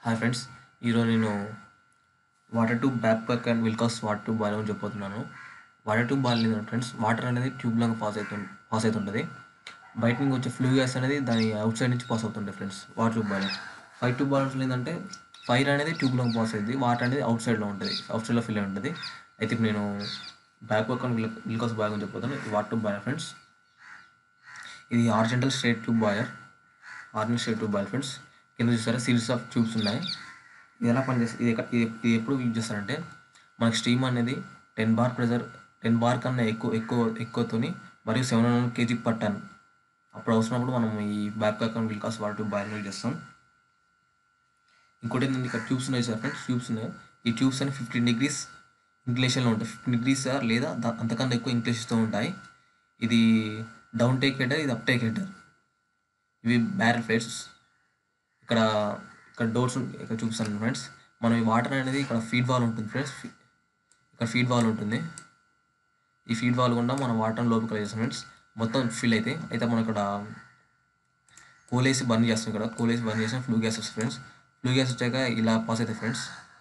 hi friends ఈరోజు నేను water tube Babcock and Wilcox water tube boiler అని చెప్పబోతున్నాను వాటర్ ట్యూబ్ బాయిల్ ఏంటంటే ఫ్రెండ్స్ వాటర్ అనేది ట్యూబ్ లాగా పాస్ అవుతుంది పాస్ అవుతుంటుంది బయట నుంచి వచ్చే ఫ్లూ గ్యాస్ అనేది దాని అవుట్ సైడ్ నుంచి పాస్ అవుతుంటుంది friends water tube boiler fire tube బాయిల్స్లో ఏంటంటే ఫైర్ అనేది ట్యూబ్లో పాస్ అవుతుంది వాటర్ అనేది అవుట్ సైడ్లో ఉంటుంది అవుట్ సైడ్లో ఫిల్ అయి ఉంటుంది అయితే ఇప్పుడు నేను Babcock and Wilcox boiler అని చెప్పబోతాను ఇది వాటర్ ట్యూబ్ బాయిల్ ఫ్రెండ్స్ ఇది horizontal straight tube boiler horizontal straight tube boiler friends కింద చూసారా సిరీస్ ఆఫ్ ట్యూబ్స్ ఉన్నాయి ఇది ఎలా పనిచేస్తుంది ఇది ఎక్కడ- ఇది ఇది ఎప్పుడు యూజ్ చేస్తారంటే మనకి స్టీమ్ అనేది ten bar pressure ten bar కన్నా ఎక్కువ ఎక్కువ ఎక్కువతోని మరియు seven hundred KG per ton అప్పుడు అవసరమైనప్పుడు మనం ఈ Babcock and Wilcox water tube boiler use చేస్తాం ఇంకోటి ఏంటంటే ఇక్కడ ట్యూబ్స్ ఉన్నాయి సార్ ఫ్రెండ్స్ ట్యూబ్స్ ఉన్నాయి ఈ ట్యూబ్స్ అని ఫిఫ్టీన్ డిగ్రీస్ ఇంక్లేషన్లో ఉంటాయి ఫిఫ్టీన్ డిగ్రీస్ లేదా దా- అంతకన్నా ఎక్కువ ఇంక్లేషన్తో ఉంటాయి ఇది డౌన్ టేక్ హెడర్ ఇది అప్ టేక్ హెడర్ ఇవి బ్యారల్ ప్లేట్స్ ఇక్కడ ఇక్కడ డోర్స్ ఇక్కడ చూపిస్తాను ఫ్రెండ్స్ మనం ఈ వాటర్ అనేది ఇక్కడ ఫీడ్ వాల్ ఉంటుంది ఫ్రెండ్స్ ఇక్కడ ఫీడ్ వాల్ ఉంటుంది ఈ ఫీడ్ వాల్ గుండా మనం వాటర్ లోపలికి చేస్తాం ఫ్రెండ్స్ మొత్తం ఫిల్ అయితే అయితే మనం ఇక్కడ కోలేసి బర్న్ చేస్తాం ఇక్కడ కోలేసి బర్న్ చేస్తాం ఫ్లూ గ్యాస్ వస్తుంది ఫ్రెండ్స్ ఫ్లూ గ్యాస్ వచ్చాక ఇలా పాస్ అవుతాయి ఫ్రెండ్స్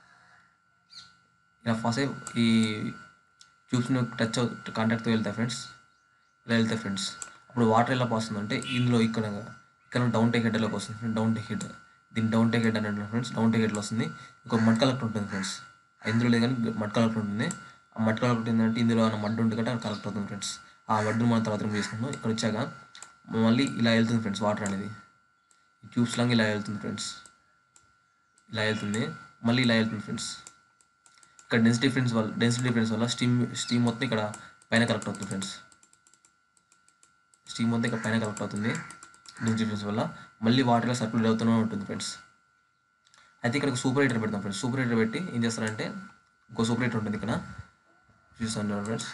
ఇలా పాస్ అయ్యి ఈ ట్యూబ్స్ని టచ్ కాంటాక్ట్తో వెళ్తాయి ఫ్రెండ్స్ ఇలా వెళ్తాయి ఫ్రెండ్స్ అప్పుడు వాటర్ ఎలా పోస్తుందంటే ఇందులో ఇక్కడ ఇక్కడ డౌన్ టేక్ హెడ్లోకి వస్తుంది డౌన్ టేక్ హెడ్ దీన్ని డౌన్ టేక్ హెడ్ అని అంటున్నాం ఫ్రెండ్స్ డౌన్ టేక్ హెడ్లో వస్తుంది ఇంకో మడ్ కలెక్టర్ ఉంటుంది ఫ్రెండ్స్ ఇందులో లేదు కానీ మడ్ కలెక్టర్ ఉంటుంది ఆ మడ్ కలెక్టర్ ఏంటంటే ఇందులో ఏమైనా మడ్ ఉంటుంది కాబట్టి అది కలెక్ట్ అవుతుంది ఫ్రెండ్స్ ఆ మడ్డును మనం తర్వాత రిమూవ్ చేసుకుంటాం ఇక్కడ వచ్చాక మళ్ళీ ఇలా వెళ్తుంది ఫ్రెండ్స్ వాటర్ అనేది ఈ ట్యూబ్స్ లాగా ఇలా వెళ్తుంది ఫ్రెండ్స్ ఇలా వెళ్తుంది మళ్ళీ ఇలా వెళ్తుంది ఫ్రెండ్స్ ఇక్కడ డెన్సిటీ డిఫరెన్స్ వల్ల డెన్సిటీ డిఫరెన్స్ వల్ల స్టీమ్ స్టీమ్ మొత్తం ఇక్కడ పైన కలెక్ట్ అవుతుంది ఫ్రెండ్స్ స్టీమ్ మొత్తం ఇక్కడ పైన కలెక్ట్ అవుతుంది డెన్సిటీ డిఫరెన్స్ వల్ల మళ్ళీ వాటర్లో సర్క్యులేట్ అవుతూనే ఉంటుంది ఫ్రెండ్స్ అయితే ఇక్కడ ఒక సూపర్ హీటర్ పెడతాం ఫ్రెండ్స్ సూపర్ హీటర్ పెట్టి ఏం చేస్తారంటే ఇంకో సూపర్ హీటర్ ఉంటుంది ఇక్కడ చూస్తాను ఫ్రెండ్స్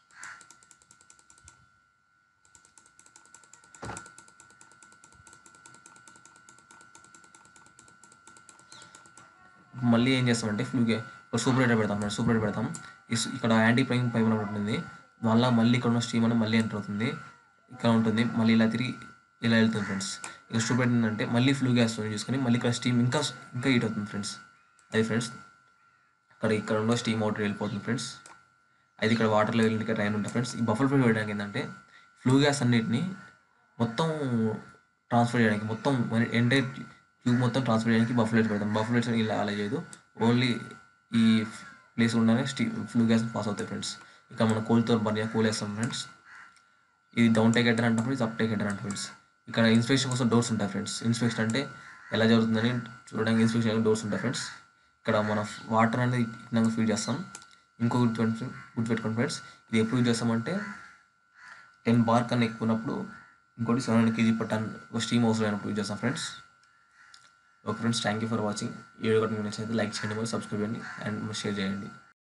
మళ్ళీ ఏం చేస్తామంటే ఫ్లూగే ఒక సూపర్ హీటర్ పెడతాం ఫ్రెండ్స్ సూపర్ హీటర్ పెడతాం ఈ సు- ఇక్కడ యాంటీ ప్రైమ్ పైప్ అని ఉంటుంది వల్ల మళ్ళీ ఇక్కడ ఉన్న స్టీమ్ అనేది మళ్ళీ ఎంటర్ అవుతుంది ఇక్కడ ఉంటుంది మళ్ళీ ఇలా తిరిగి ఇలా వెళ్తుంది ఫ్రెండ్స్ ఇక సూపర్ ఏంటంటే మళ్ళీ ఫ్లూ గ్యాస్ చూసుకొని మళ్ళీ ఇక్కడ స్టీమ్ ఇంకా ఇంకా హీట్ అవుతుంది ఫ్రెండ్స్ అది ఫ్రెండ్స్ ఇక్కడ ఇక్కడ ఉన్న స్టీమ్ అవుట్ వెళ్ళిపోతుంది ఫ్రెండ్స్ అది ఇక్కడ వాటర్లో వెళ్ళి ఇక్కడ రైన్ ఉంటుంది ఫ్రెండ్స్ ఈ బఫల్ ఫ్లూ వేయడానికి ఏంటంటే ఫ్లూ గ్యాస్ అన్నిటిని మొత్తం ట్రాన్స్ఫర్ చేయడానికి మొత్తం ఎంటైర్ ట్యూబ్ మొత్తం ట్రాన్స్ఫర్ చేయడానికి బఫ్లెట్స్ పెడతాం బఫ్లెట్స్ ఇలా అలా చేయదు ఓన్లీ ఈ ప్లేస్ ఉండగానే స్టీ ఫ్లూ గ్యాస్ పాస్ అవుతాయి ఫ్రెండ్స్ ఇక్కడ మనం కోల్తో బర్న్ కోల్ వేస్తాం ఫ్రెండ్స్ ఇది డౌన్ టేక్ హెడర్ అంటాం ఇది అప్ టేక్ హెడర్ అంటాం ఫ్రెండ్స్ ఇక్కడ ఇన్స్పెక్షన్ కోసం డోర్స్ ఉంటాయి ఫ్రెండ్స్ ఇన్స్పెక్షన్ అంటే ఎలా జరుగుతుందని చూడడానికి ఇన్స్పెక్షన్ డోర్స్ ఉంటాయి ఫ్రెండ్స్ ఇక్కడ మన వాటర్ అనేది ఇట్లా ఫీడ్ చేస్తాం ఇంకొకటి గుర్తు- గుర్తుపెట్టుకోండి ఫ్రెండ్స్ ఇది ఎప్పుడు యూజ్ చేస్తామంటే టెన్ బార్ కన్నా ఎక్కువ ఉన్నప్పుడు ఇంకోటి seven hundred KG per ton ఒక స్టీమ్ అవసరం అయినప్పుడు యూజ్ చేస్తాం friends okay friends thank you for watching ఈ వీడియో కనుక మీకు నచ్చినట్లయితే లైక్ చేయండి మరియు సబ్స్క్రైబ్ చేయండి అండ్ షేర్ చేయండి